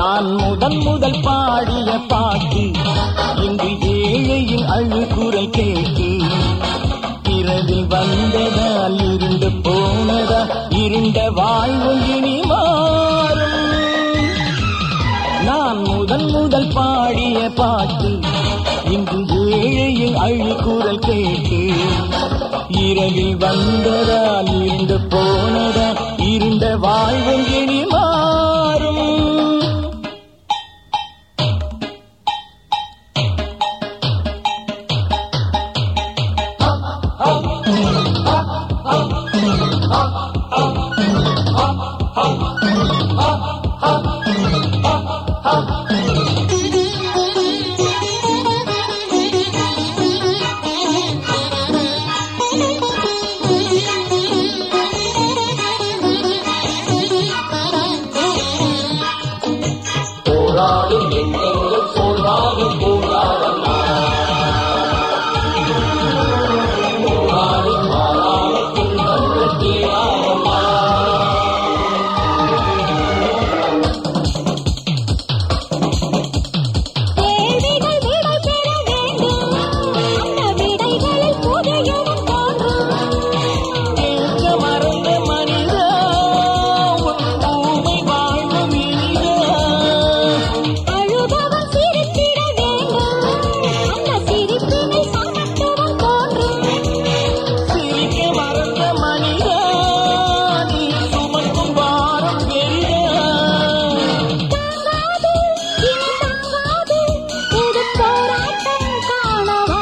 நான் முதன் முதல் பாடிய பாட்டு இன்று ஏழையின் அழுகுரல் கேட்டு இரவில் வந்ததால் இருண்டு போனதா இருண்ட வாழ்வும் இனி மாறும் நான் முதன் முதல் பாடிய பாட்டு இன்று ஏழையின் அழுகுரல் கேட்டு இரவில் வந்ததால் இருண்டு போனதா இருண்ட வாழ்வும் இனி மாறும் போராடும் எண்ணங்கள் சோர்வாக போராடமா போராடி மாறாமல் துன்பங்கள் தீராதமா கேள்விகள் விடை பெற வேண்டும் அந்த விடைகளில் புதையுடன் தோன்றும் கேட்க மறந்த மனிதா உன் பூமை வாழ்வும் இனிதா அழுபவன் சிரித்திட வேண்டும் அந்த சிரிப்பினில் சமத்துவம் தோன்றும் சிரிக்க மறந்த மனிதா நீ சுமக்கும் வாரம் பெரிதா தாங்காது இனி தாங்காது புது போராட்டம் காணவா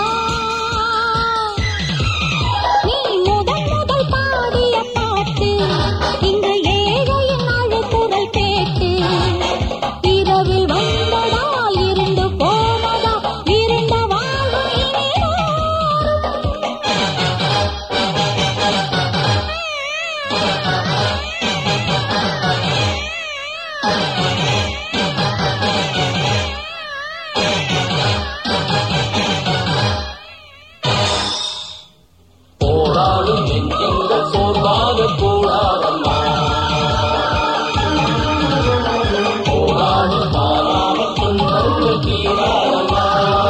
நீ முதல் முதல் பாடிய பாட்டு இன்று ஏழையின் அழுகுரல் கேட்டு இரவில் வந்ததால் இருந்து போனதா இருண்ட வாழ்வு இனி மாறும். போராடும் நெஞ்சங்கள் சோர்வாக போராடமா போராடி மாறாமல் துன்பங்கள் தீராதமா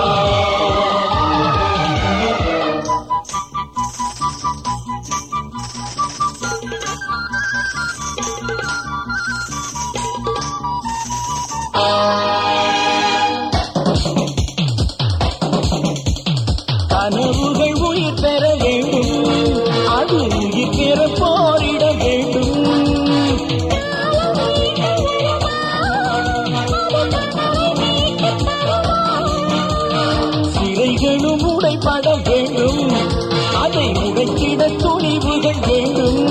கனவுகள் உயிர் பெற வேண்டும் அது உயிர் பெற போரிட வேண்டும் சிறைகளும் உடைப்பட வேண்டும் அதை உடைத்திட துணிவுகள் வேண்டும்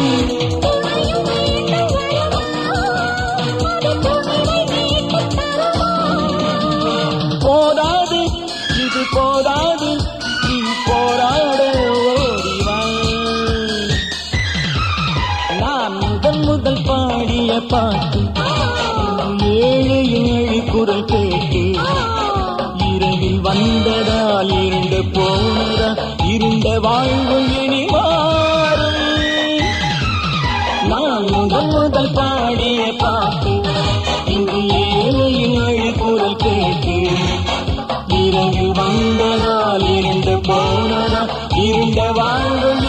போதாது இது போதாது நீ போராட ஓடிவா நான் முதல் முதல் பாடிய பாட்டு ஏழை ஏழு குரல் கேட்டு இரவில் வந்ததால் இருண்ட போனதா இருண்ட வாழ்வு இனி மாறும் நான் முதல் முதல் பாடிய பாட்டு இங்கு ஏழையின் அழுக்குரல் கேட்டு இரவில் வந்ததால் இருண்ட போனதா இருண்ட வாழ்வு